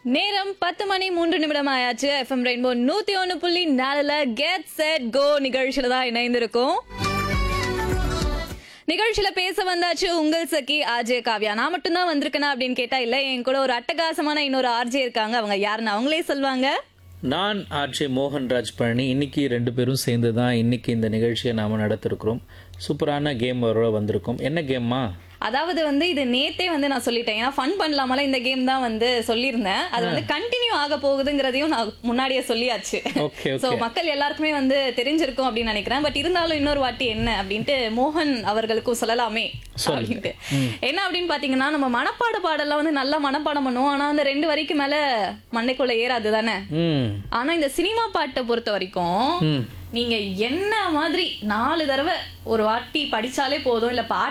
நேரம் பத்து மணி மூன்று நிமிடம் ஆயாச்சு எஃப்எம் ரெயின்போ நூத்தி ஒன்னு புள்ளி நாலுல கெட் செட் கோ நிகழ்ச்சியில தான் இணைந்திருக்கோம் நிகழ்ச்சியில பேச வந்தாச்சு உங்கள் சகி ஆர்ஜே காவ்யா நான் மட்டும்தான் வந்திருக்கேனா அப்படின்னு கேட்டா இல்ல என் கூட ஒரு அட்டகாசமான இன்னொரு ஆர்ஜே இருக்காங்க அவங்க யாருன்னு அவங்களே சொல்லுவாங்க நான் ஆர்ஜே மோகன்ராஜ் பழனி இன்னைக்கு ரெண்டு பேரும் சேர்ந்து தான் இன்னைக்கு இந்த நிகழ்ச்சியை நாம் நடத்திருக்கிறோம் சூப்பரான கேம் வர வந்திருக்கோம் என்ன கேம்மா அதாவது வந்து இது நேத்தே வந்து நான் சொல்லிட்டேன் ஏன்னா ஃபன் பண்ணலாமல இந்த கேம் தான் வந்து சொல்லியிருந்தேன் அது வந்து கண்டினியூ ஆக போகுதுங்கிறதையும் நான் முன்னாடியே சொல்லியாச்சு ஓகே சோ ஓகே மக்கள் எல்லாருக்குமே வந்து தெரிஞ்சிருக்கும் அப்படின்னு நினைக்கிறேன் பட் இருந்தாலும் இன்னொரு வாட்டி என்ன அப்படின்ட்டு மோகன் அவர்களுக்கும் சொல்லலாமே அப்படின்ட்டு என்ன அப்படின்னு பாத்தீங்கன்னா நம்ம மனப்பாட பாடலாம் வந்து நல்லா மனப்பாடம் பண்ணுவோம் ஆனா அந்த ரெண்டு வரிக்கு மேல மண்டைக்குள்ள ஏறாது தானே ம் ஆனா இந்த சினிமா பாட்டை பொறுத்த வரைக்கும் ம் நீங்க என்ன மாதிரி நாலு தடவை ஒரு வாட்டி படிச்சாலே போதும் இல்ல பாட்டு